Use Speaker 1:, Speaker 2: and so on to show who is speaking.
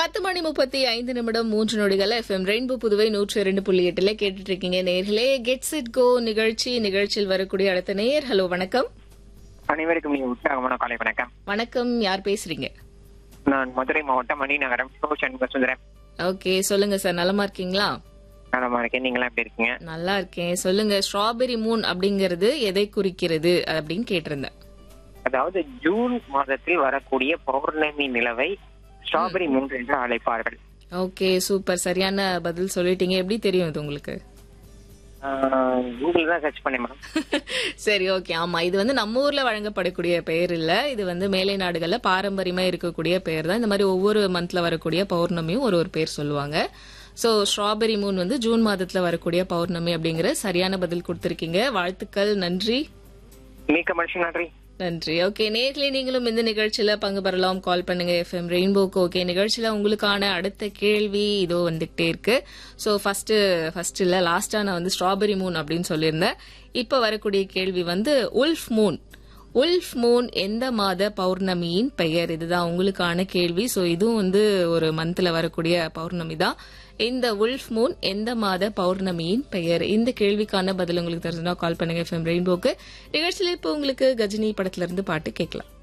Speaker 1: பத்து மணி முப்பத்தி ஐந்து நிமிடம் மூன்று நொடிகள் எஃப்எம் ரெயின்போ புதுவை நூற்றி இரண்டு புள்ளி எட்டுல கேட்டுட்டு இருக்கீங்க நேர்களே கெட்ஸ் இட் கோ நிகழ்ச்சி நிகழ்ச்சியில் வரக்கூடிய அடுத்த நேயர் ஹலோ வணக்கம்
Speaker 2: அனைவருக்கும் நீங்க உற்சாகமான காலை வணக்கம்
Speaker 1: வணக்கம் யார் பேசுறீங்க
Speaker 2: நான் மதுரை மாவட்டம் மணிநகரம் சோ சண்முக சுந்தரம்
Speaker 1: ஓகே சொல்லுங்க சார் நலமா இருக்கீங்களா
Speaker 2: நலமா இருக்கேன் நீங்களாம் எப்படி இருக்கீங்க
Speaker 1: நல்லா இருக்கேன் சொல்லுங்க ஸ்ட்ராபெரி மூன் அப்படிங்கிறது எதை குறிக்கிறது அப்படின்னு கேட்டிருந்தேன்
Speaker 2: அதாவது ஜூன் மாதத்தில் வரக்கூடிய பௌர்ணமி நிலவை ஸ்ட்ராபெரி மூன்று என்று அழைப்பார்கள்
Speaker 1: ஓகே சூப்பர் சரியான பதில் சொல்லிட்டீங்க எப்படி தெரியும் இது உங்களுக்கு
Speaker 2: கூகுள் தான் சர்ச் பண்ணேன் மேம்
Speaker 1: சரி ஓகே ஆமா இது வந்து நம்ம ஊர்ல வழங்கப்படக்கூடிய பெயர் இல்ல இது வந்து மேலை நாடுகள்ல பாரம்பரியமா இருக்கக்கூடிய பெயர் தான் இந்த மாதிரி ஒவ்வொரு மந்த்ல வரக்கூடிய பௌர்ணமியும் ஒரு ஒரு பேர் சொல்லுவாங்க சோ ஸ்ட்ராபெரி மூன் வந்து ஜூன் மாதத்துல வரக்கூடிய பௌர்ணமி அப்படிங்கிற சரியான பதில் கொடுத்திருக்கீங்க வாழ்த்துக்கள் நன்றி
Speaker 2: மிக்க மனுஷன் நன்றி
Speaker 1: நன்றி ஓகே நேர்ல நீங்களும் இந்த நிகழ்ச்சியில பங்கு பெறலாம் கால் பண்ணுங்க எஃப்எம் ரெயின்போக்கு ஓகே நிகழ்ச்சியில உங்களுக்கான அடுத்த கேள்வி இதோ வந்துகிட்டே இருக்கு ஸோ ஃபர்ஸ்ட் ஃபர்ஸ்ட் இல்ல லாஸ்டா நான் வந்து ஸ்ட்ராபெரி மூன் அப்படின்னு சொல்லியிருந்தேன் இப்ப வரக்கூடிய கேள்வி வந்து உல்ஃப் மூன் உல்ஃப் மூன் எந்த மாத பௌர்ணமியின் பெயர் இதுதான் உங்களுக்கான கேள்வி ஸோ இதுவும் வந்து ஒரு மந்த்ல வரக்கூடிய பௌர்ணமி தான் இந்த உல்ஃப் மூன் எந்த மாத பௌர்ணமியின் பெயர் இந்த கேள்விக்கான பதில் உங்களுக்கு தெரிஞ்சுனா கால் பண்ணுங்க எஃப்எம் ரெயின்போக்கு நிகழ்ச்சியில் இப்போ உங்களுக்கு கஜினி படத்துல இருந்து பாட்டு கேட்கலாம்